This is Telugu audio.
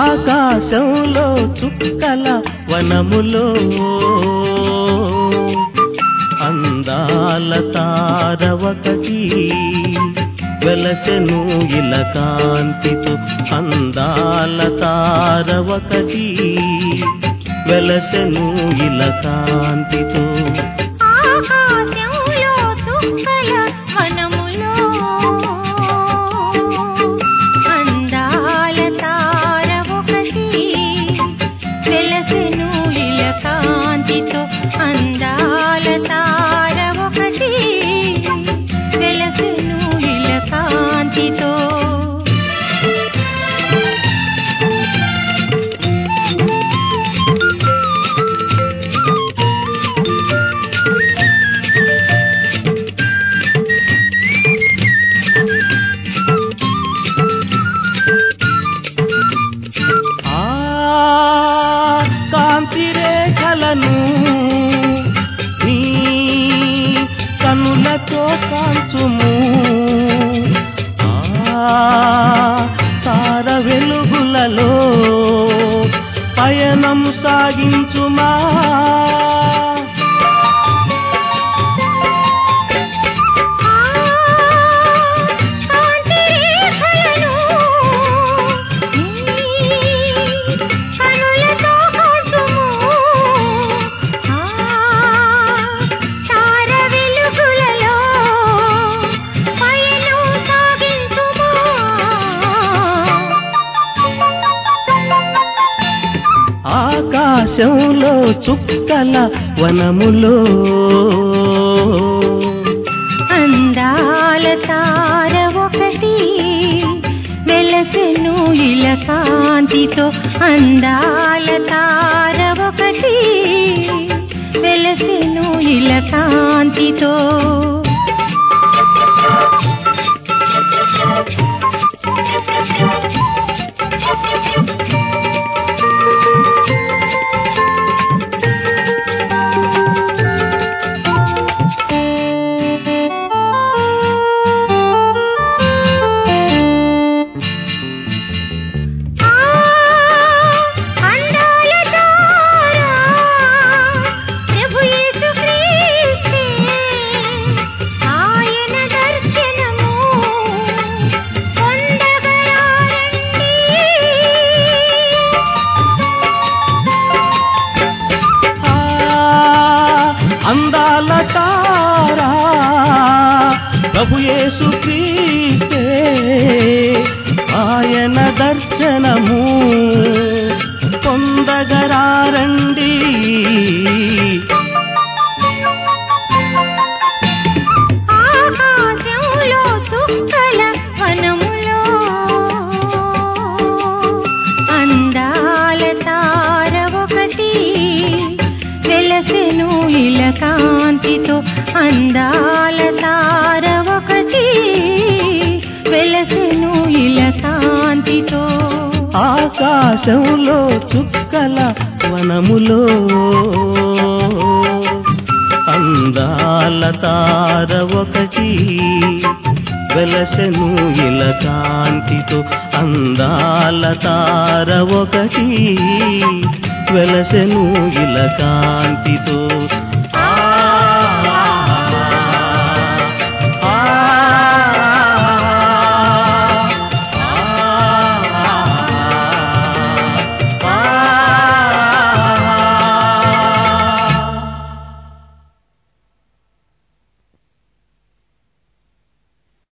ఆకాశంలో చుక్కల వనములో అందాల తార ఒకటి వెలసెను ఇల కాంతితో అందాల తార ఒకటి వెలసెను ఇల కాంతితో ఆకాశంలో చుక్కల వనములో అందాల తార ఒకటి వెలసెను ఇల కాంతితో అందాల తార ఒకటి వెలసెను ఇల కాంతితో ఆ కాంతి రేఖలను నీ కనులతో కాల్చుము ఆ తార వెలుగులలో పయనం సాగించుమా కాంతి రేఖలను కనులతో కాల్చుము తార వెలుగులలో పయనం సాగించుము ఆకాశంలో చుక్కల వనములో అందాల తార ఒకటి వెలసెను ఇల కాంతితో అందాల తార ఒకటి వెలసెను ఇల కాంతితో ఆ అందాల తార ప్రభు యేసు క్రీస్తే ఆయన దర్శనము పొందగలారండి ఆ అందాల తారా ప్రభు యేసు క్రీస్తే ఆయన దర్శనము పొందగరారండి ఆకాశంలో చుక్కల వనములో అందాల తార ఒకటి వెలసెను ఇల కాంతితో అందాల తార ఒకటి వెలసెను ఇల కాంతితో ఆకాశంలో చుక్కల వనములో అందాల తార ఒకటి వెలసెను ఇల కాంతితో అందాల తార ఒకటి వెలసెను ఇల కాంతితో